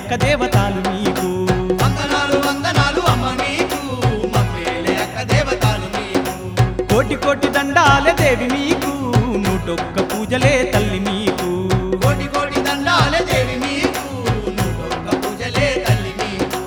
అక్క దేవతాలు మీకు వందనాలు వందనాలు అమ్మ మీకు మమ్మేలే అక్క దేవతలు మీకు కోటి కోటి దండాలే దేవి మీకు నూటొక్క పూజలే తల్లి మీకు కోటి కోటి దండాలే దేవి మీకు నూటొక్క పూజలే తల్లి మీకు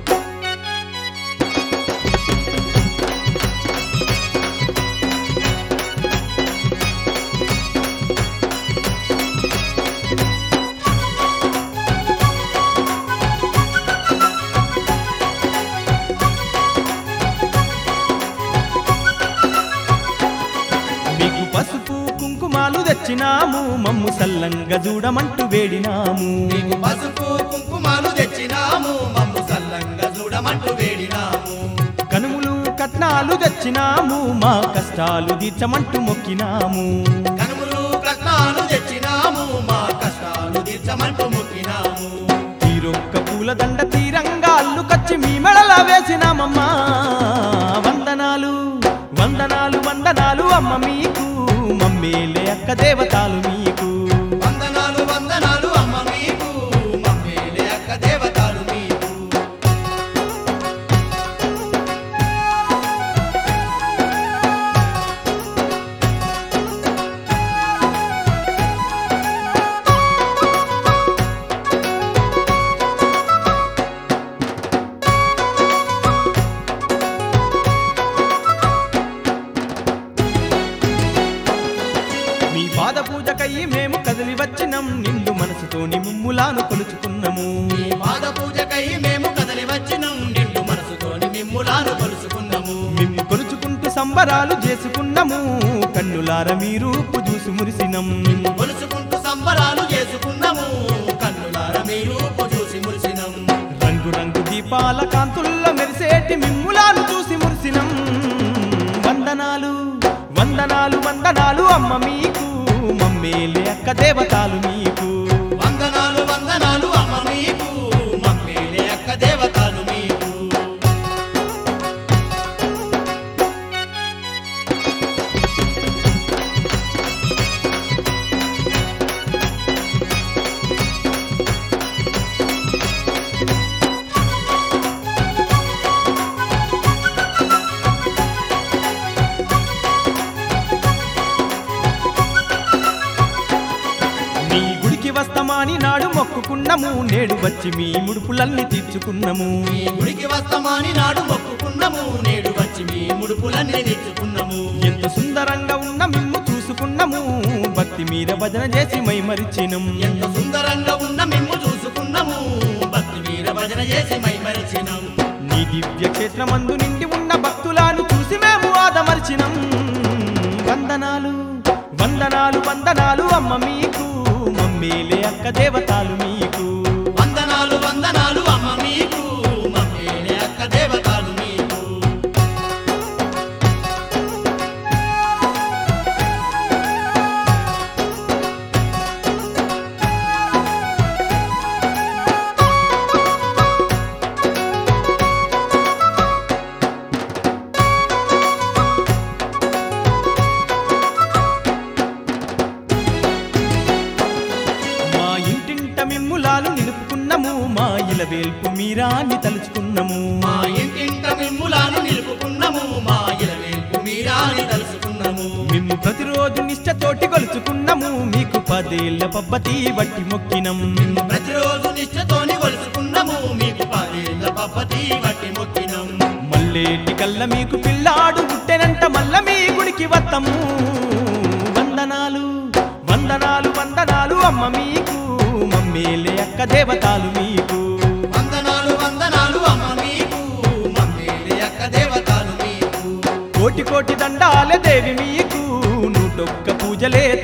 మీకు పసుపు కుంకుమాలు తెచ్చినాము మమ్ము సల్లంగా చూడమంటూ వేడినాము మీకు పసుపు కుంకుమాలు తెచ్చినాము మమ్ము సల్లంగా చూడమంటూ వేడినాము కనుములు కట్నాలు తెచ్చినాము మా కష్టాలు తీర్చమంటూ మొక్కినాము కనుములు కట్నాలు తెచ్చినాము మా కష్టాలు తీర్చమంటూ మొక్కినాము తీరొక్క పూలదండ తీరంగా అల్లుకొచ్చి మీ మెడల వేసినామమ్మా వందనాలు వందనాలు వందనాలు అమ్మ మీకు మమ్మేలే అక్క దేవతాలు మీకు వందనాలు వందనాలు అమ్మ మీకు మమ్మేలే అక్క దేవతలు మీకు మీ పాద పూజకయ్యి మేము కదిలి వచ్చినం నిండు మనసుతోని ముమ్ములాను కొలుచుకున్నాము ఈ పాద పూజకై మేము కదలి వచ్చినం నిండు మనసుతోని మిమ్ములాను కొలుసుకున్నాము మిమ్ము కొలుచుకుంటూ సంబరాలు చేసుకున్నాము కన్నులార మీ రూపు చూసి మురిసినం కొలుసుకుంటూ సంబరాలు చేసుకున్నాము కన్నులార మీ రూపు చూసి మురిసినం రంగు రంగు దీపాల కాంతుల్లో మెరిసేటి మిమ్ములాను చూసి మురిసినం వందనాలు వందనాలు వందనాలు అమ్మ మీకు మమ్మేలే అక్క దేవతాలు మీకు వందనాలు వందనాలు అమ్మ మీకు మమ్మేలే అక్క దేవతలు మీకు మీ గుడికి వస్తామని నాడు మొక్కుకున్నాము నేడు వచ్చి మీ ముడుపులన్నీ తీర్చుకున్నాము మీ గుడికి వస్తామని నాడు మొక్కుకున్నాము నేడు వచ్చి మీ ముడుపులన్నీ తెచ్చుకున్నాము ఎంత సుందరంగా ఉన్న మిమ్ము చూసుకున్నాము భక్తి మీద భజన చేసి మైమరిచినం ఎంత సుందరంగా ఉన్న మిమ్ము చూసుకున్నాము భక్తి వీర భజన చేసి మైమరిచినం నీ దివ్య క్షేత్రమందు నిండి ఉన్న భక్తులను చూసి మేము ఆదమర్చినం వందనాలు వందనాలు వందనాలు అమ్మ మీకు మమ్మేలే అక్క దేవతాలు మీకు వందనాలు వందనాలు అమ్మ మీకు మమ్మేలే అక్క దేవతలు మీకు మా ఇంటింట మిమ్ములాలు నిలుపుకున్నాము మా ఇలవేల్పు మీరాన్ని తలుచుకున్నాము మా ఇంటింట మిమ్ములాను నిలుపుకున్నాము మా ఇలవేల్పు మీరాని తలుసుకున్నాము మిమ్ము ప్రతిరోజు నిష్టతోటి కొలుచుకున్నాము మీకు పదేళ్ల పబ్బతి బట్టి మొక్కినం ప్రతిరోజు నిష్ఠతోని కొలుసుకున్నాము మీకు పదేళ్ల పప్పతి బట్టి మొక్కినం మల్లేటి కల్ల మీకు పిల్లాడు పుట్టెనంట మల్ల మీ గుడికి వత్తము వందనాలు వందనాలు వందనాలు అమ్మ మీకు మమ్మేలే అక్క దేవతాలు మీకు వందనాలు వందనాలు అమ్మ మీకు మమ్మేలే అక్క దేవతలు మీకు కోటి కోటి దండాలే దేవి మీకు నూటొక్క పూజలే